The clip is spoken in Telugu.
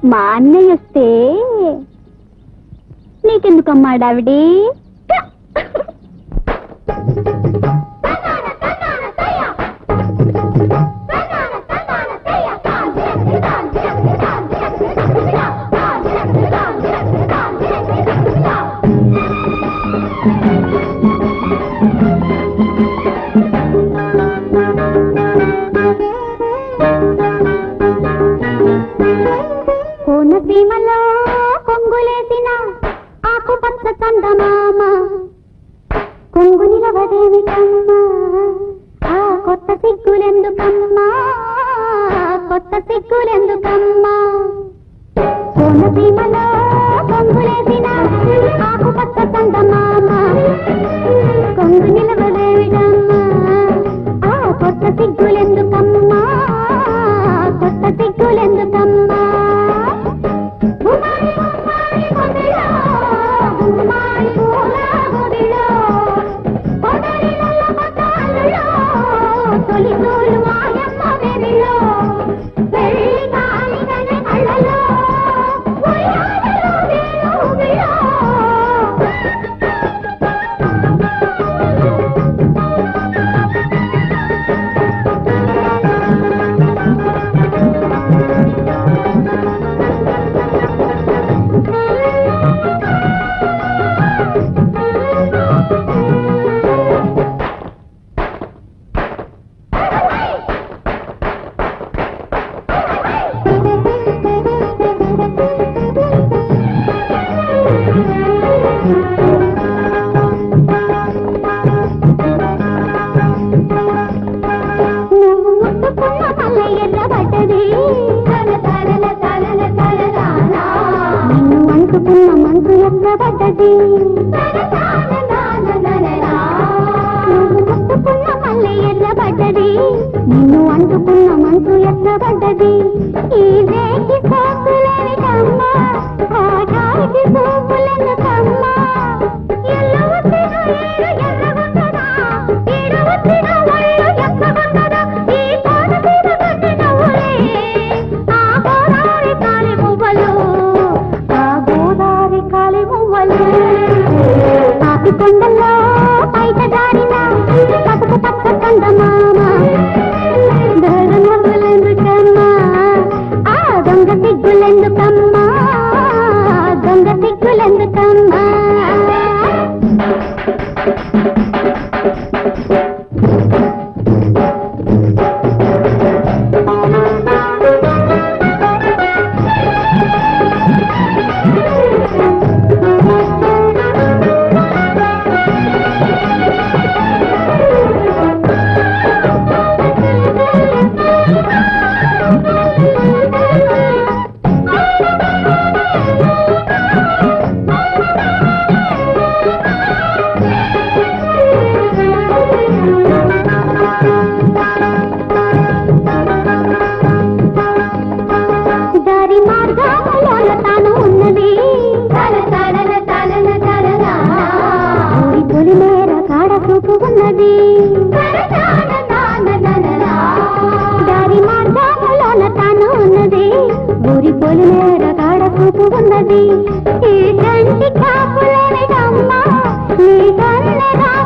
మా అన్నయ్య వస్తే నీకెందుకమ్మా డావిడి కోనసీమలో కొంగులేసిన ఆకుపచ్చ చందమామ కొంగు నిలవదేమిటమ్మా ఆ కొత్త సిగ్గులెందుకమ్మా కొత్త సిగ్గులెందుకమ్మా కోనసీమలో కొంగులేసిన ఆకుపచ్చ చందమామ కొంగు నిలవదేమిటమ్మా ఆ కొత్త సిగ్గులెందుకమ్మా కొత్త సిగ్గులెందుకమ్మా గుమ్మాడి గుమ్మాడి గుడిలో, గుమ్మాడి పూల గుడిలో, పొదరిలలో పొదల్లో, తొలి తోలు మాయమ్మ వెరిలో, పెళ్లి కాలిగన కళ్ళలో, ఉయ్యాలలో వేణువులో. నువ్వు ముట్టుకున్న పల్లె ఎర్రబడ్డది నిన్ను అంటుకున్న మంచు ఎర్రబడ్డది నువ్వు ముట్టుకున్న పల్లె ఎర్రబడ్డది నిన్ను అంటుకున్న మంచు ఎర్రబడ్డది ఈ రేగి సోకులెనకమ్మా ఆటాకి సోకులెనకమ్మా ఎల్ల వచ్చిన ఏడు ఎర్రగుంటదా ఈడ వచ్చిన ఒళ్ళు ఎక్కగుంటదా ఈ కోనసీమ కట్టి నవ్వులే ఆ గోదావరి కాలి మువ్వలు ఆ గోదావరి కాలి మువ్వలు కాకి కొండల్లో పైట జారిన పసుపు పచ్చ కందమామ దొర నవ్వులెందుకమ్మా ఆ దొంగ సిగ్గులెందుకమ్మా దొంగ సిగ్గులెందుకమ్మా దారి మార్గంలోన తాను ఉన్నది ఊరి తొలి మేర కాడ చూపు ఉన్నది దారి మార్గంలోన తాను ఉన్నది ఊరి పొలి మేర కాడ చూపు ఉన్నది ఈ కంటి కాపులమిటమ్మా ఈ కన్నె